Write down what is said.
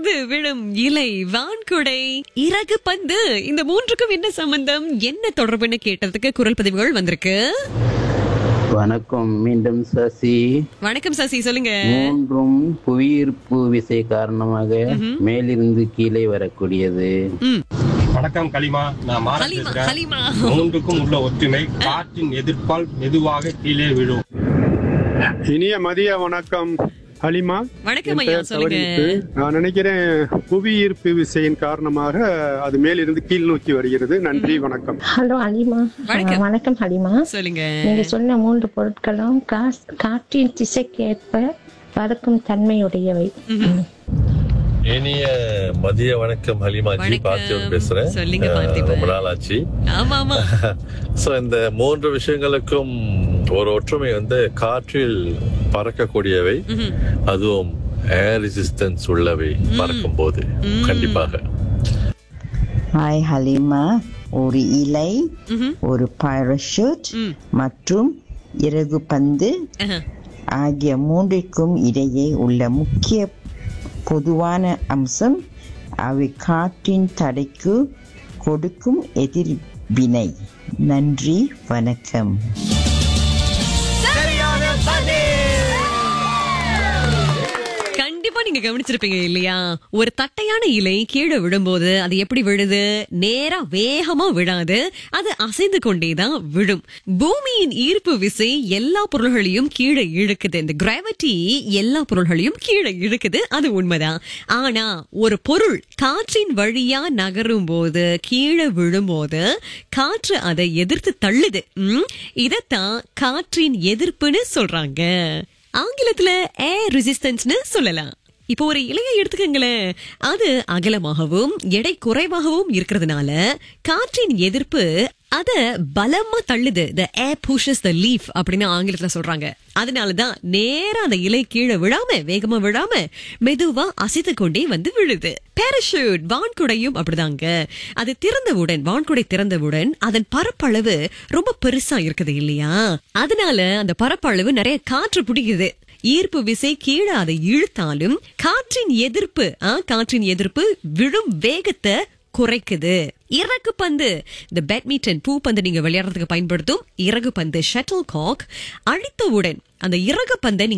இருந்து விழும் இலை வான்குடை இறகு பந்து இந்த மூன்றுக்கும் என்ன சம்பந்தம் என்ன தொடர்புன்னு கேட்டதுக்கு குரல் பதிவுகள் வந்திருக்கு வணக்கம் மீண்டும் சசி வணக்கம் சசி சொல்லுங்க மூன்றும் புவியீர்ப்பு விசை காரணமாக மேலிருந்து கீழே வரக்கூடியது ம், வணக்கம் கலிமா நான் மாறன் ஹலிமா பேசுறேன் ஹலிமா மூன்றுக்கும் உள்ள ஒற்றுமை காற்றின் எதிர்ப்பால் மெதுவாக கீழே விழும் இனிய மதிய வணக்கம் ஹலிமா வணக்கம் என் ஐயா பெயர் சொல்லுங்க தவறிவிட்டு. நான் நினைக்கிறேன் புவி ஈர்ப்பு விசையின் காரணமாக அது மேலிருந்து கீழ் நோக்கி வருகிறது நன்றி வணக்கம் ஹலோ ஹலிமா வணக்கம். ஆ, வணக்கம் ஹலிமா சொல்லுங்க நீங்க சொன்ன மூன்று பொருட்களும் காஸ்- காற்றின் திசைக்கேற்ப பறக்கும் தன்மையுடையவை ம். இனிய மதிய வணக்கம் ஹலிமாஜி வணக்கம். பார்த்திபன் பேசுறேன் சொல்லுங்க, அஹ், பார்த்திபன். ரொம்ப நாள் ஆச்சு ஆமா ஆமா சோ இந்த மூன்று விஷயங்களுக்கும் ஒரு ஒற்றுமை வந்து காற்றில் பறக்கக்கூடியவை ம்ஹும். அதுவும் ஏர் ரெசிஸ்டன்ஸ் உள்ளவை பறக்கும் போது கண்டிப்பாக ஹாய் ஹலிமா ஒரு இலை ம்ஹும். ஒரு பாராஷூட் ம். மற்றும் இறகு பந்து ஆஹா. ஆகிய மூன்றிற்கும் இடையே உள்ள முக்கிய பொதுவான அம்சம் அவை காற்றின் தடைக்கு கொடுக்கும் எதிர்வினை நன்றி வணக்கம் கண்டிப்பா நீங்க கவனிச்சிருப்பீங்க இல்லையா ஒரு தட்டையான இலை கீழே விழும்போது அது எப்படி விழுது நேரா வேகமா விழாது அது அசைந்து கொண்டேதான் விழும் பூமியின் ஈர்ப்பு விசை எல்லா பொருள்களையும் கீழே இழுக்குது இந்த கிராவிட்டி எல்லா பொருள்களையும் கீழே இழுக்குது அது உண்மைதான் ஆனா ஒரு பொருள் காற்றின் வழியா நகரும் போது கீழே விழும்போது காற்று அதை எதிர்த்து தள்ளுது ம், இதத்தான் காற்றின் எதிர்ப்புன்னு சொல்றாங்க ஆங்கிலத்துல ஏர் ரெசிஸ்டன்ஸ்னு சொல்லலாம் இப்போ ஒரு இலையை எடுத்துக்கங்களேன் அது அகலமாகவும் எடை குறைவாகவும் இருக்கிறதுனால காற்றின் எதிர்ப்பு அத பலமா தள்ளுது the air pushes the leaf அப்படின்னு ஆங்கிலத்துல சொல்றாங்க அதனாலதான் நேரா அந்த இலை கீழே விழாம வேகமா விழாம மெதுவா அசைத்து கொண்டே வந்து விழுது பேரஷூட் வான்குடையும் அப்படிதாங்க அது திறந்தவுடன் வான்குடை திறந்தவுடன் அதன் பரப்பளவு ரொம்ப பெருசா இருக்குது இல்லையா அதனால அந்த பரப்பளவு நிறைய காற்று பிடிக்குது ஈர்ப்பு விசை கீழே அதை இழுத்தாலும் காற்றின் எதிர்ப்பு ஆ, காற்றின் எதிர்ப்பு விழும் வேகத்தை குறைக்குது இறகு பந்து இந்த பேட்மிண்டன் பூ பந்து நீங்க விளையாடுறதுக்கு பயன்படுத்தும் இறகு பந்து ஷட்டில் காக் அழித்தவுடன் அந்த இறகு பந்தை நீங்க